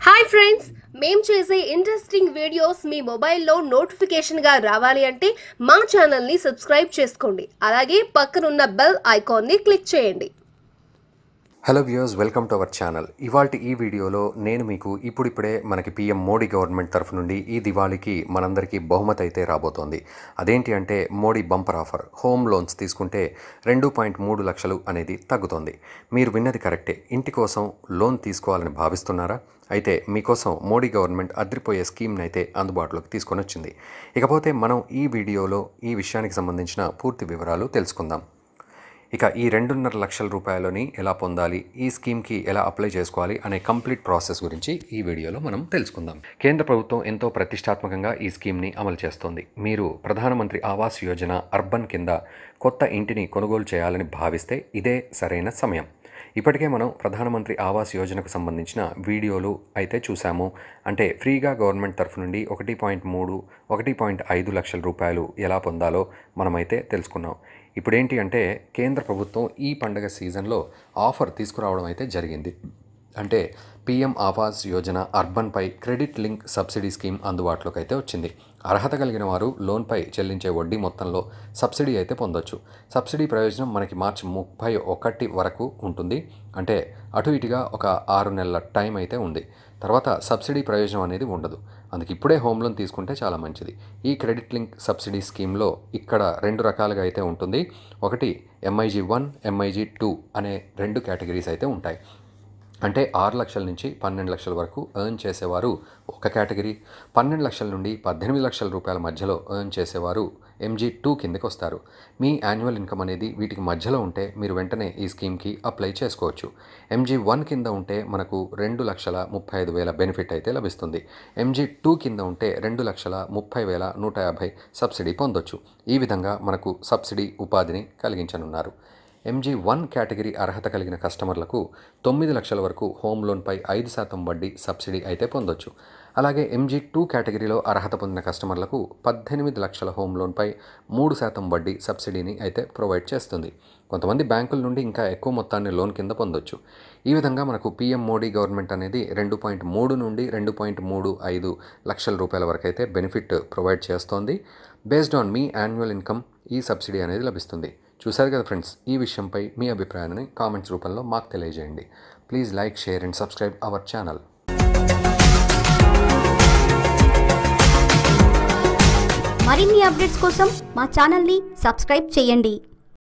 hi friends మేం చేసే interesting videos మీ మొబైల్లో నోటిఫికేషన్గా రావాలి అంటే మా ఛానల్ని సబ్స్క్రైబ్ చేసుకోండి అలాగే పక్కనున్న బెల్ ఐకాన్ని క్లిక్ చేయండి hello viewers welcome to our channel ఇవాళ ఈ వీడియోలో నేను మీకు ఇప్పుడిప్పుడే మనకి పీఎం మోడీ గవర్నమెంట్ తరఫు నుండి ఈ దివాళీకి మనందరికీ బహుమతి అయితే రాబోతోంది అదేంటి అంటే Modi bumper offer home loans తీసుకుంటే రెండు పాయింట్ మూడు లక్షలు అనేది తగ్గుతోంది మీరు విన్నది కరెక్టే ఇంటి కోసం లోన్ తీసుకోవాలని భావిస్తున్నారా అయితే మీకోసం మోడీ గవర్నమెంట్ అద్రిపోయే స్కీమ్ని అయితే అందుబాటులోకి తీసుకొని వచ్చింది ఇకపోతే మనం ఈ వీడియోలో ఈ విషయానికి సంబంధించిన పూర్తి వివరాలు తెలుసుకుందాం ఇక ఈ రెండున్నర లక్షల రూపాయలని ఎలా పొందాలి ఈ స్కీమ్కి ఎలా అప్లై చేసుకోవాలి అనే కంప్లీట్ ప్రాసెస్ గురించి ఈ వీడియోలో మనం తెలుసుకుందాం కేంద్ర ప్రభుత్వం ఎంతో ప్రతిష్టాత్మకంగా ఈ స్కీమ్ని అమలు చేస్తోంది మీరు ప్రధానమంత్రి ఆవాస్ యోజన అర్బన్ కింద కొత్త ఇంటిని కొనుగోలు చేయాలని భావిస్తే ఇదే సరైన సమయం ఇప్పటికే మనం ప్రధానమంత్రి ఆవాస్ యోజనకు సంబంధించిన వీడియోలు అయితే చూసాము అంటే ఫ్రీగా గవర్నమెంట్ తరఫు నుండి ఒకటి పాయింట్ మూడు ఒకటి పాయింట్ ఐదు లక్షల రూపాయలు ఎలా పొందాలో మనమైతే తెలుసుకున్నాం ఇప్పుడేంటి అంటే కేంద్ర ప్రభుత్వం ఈ పండగ సీజన్లో ఆఫర్ తీసుకురావడం అయితే జరిగింది అంటే పీఎం ఆవాస్ యోజన అర్బన్పై క్రెడిట్ లింక్ సబ్సిడీ స్కీమ్ అందుబాటులోకి అయితే వచ్చింది అర్హత కలిగిన వారు లోన్పై చెల్లించే వడ్డీ మొత్తంలో సబ్సిడీ అయితే పొందొచ్చు సబ్సిడీ ప్రయోజనం మనకి మార్చి ముప్పై ఒకటి వరకు ఉంటుంది అంటే అటు ఇటుగా ఒక ఆరు నెలల టైం అయితే ఉంది తర్వాత సబ్సిడీ ప్రయోజనం అనేది ఉండదు అందుకే ఇప్పుడే హోమ్ లోన్ తీసుకుంటే చాలా మంచిది ఈ క్రెడిట్ లింక్ సబ్సిడీ స్కీమ్లో ఇక్కడ రెండు రకాలుగా అయితే ఉంటుంది ఒకటి ఎంఐజీ వన్ ఎంఐజీ టూ అనే రెండు కేటగిరీస్ అయితే ఉంటాయి అంటే ఆరు లక్షల నుంచి పన్నెండు లక్షల వరకు ఎర్న్ చేసేవారు ఒక కేటగిరీ పన్నెండు లక్షల నుండి పద్దెనిమిది లక్షల రూపాయల మధ్యలో ఎర్న్ చేసేవారు ఎంజీ టూ కిందకి వస్తారు మీ యాన్యువల్ ఇన్కమ్ అనేది వీటికి మధ్యలో ఉంటే మీరు వెంటనే ఈ స్కీమ్కి అప్లై చేసుకోవచ్చు ఎంజీ వన్ కింద ఉంటే మనకు రెండు లక్షల ముప్పై ఐదు వేల బెనిఫిట్ అయితే లభిస్తుంది ఎంజీ టూ కింద ఉంటే రెండు లక్షల ముప్పై వేల నూట యాభై సబ్సిడీ పొందొచ్చు ఈ విధంగా మనకు సబ్సిడీ ఉపాధిని కలిగించనున్నారు ఎంజీ వన్ కేటగిరీ అర్హత కలిగిన కస్టమర్లకు తొమ్మిది లక్షల వరకు హోమ్ లోన్పై ఐదు శాతం వడ్డీ సబ్సిడీ అయితే పొందొచ్చు అలాగే ఎంజీ టూ కేటగిరీలో అర్హత పొందిన కస్టమర్లకు పద్దెనిమిది లక్షల హోమ్ లోన్పై మూడు శాతం వడ్డీ సబ్సిడీని అయితే ప్రొవైడ్ చేస్తుంది కొంతమంది బ్యాంకుల నుండి ఇంకా ఎక్కువ మొత్తాన్ని లోన్ కింద పొందొచ్చు ఈ విధంగా మనకు పీఎం మోడీ గవర్నమెంట్ అనేది రెండు పాయింట్ మూడు నుండి రెండు పాయింట్ మూడు ఐదు లక్షల రూపాయల వరకు అయితే బెనిఫిట్ ప్రొవైడ్ చేస్తోంది బేస్డ్ ఆన్ మీ యాన్యువల్ ఇన్కమ్ ఈ సబ్సిడీ అనేది లభిస్తుంది చూశారు కదా ఫ్రెండ్స్ ఈ విషయంపై మీ అభిప్రాయాన్ని కామెంట్స్ రూపంలో మాకు తెలియజేయండి please like share and subscribe our channel మరిన్ని అప్డేట్స్ కోసం మా ఛానల్ని సబ్స్క్రైబ్ చేయండి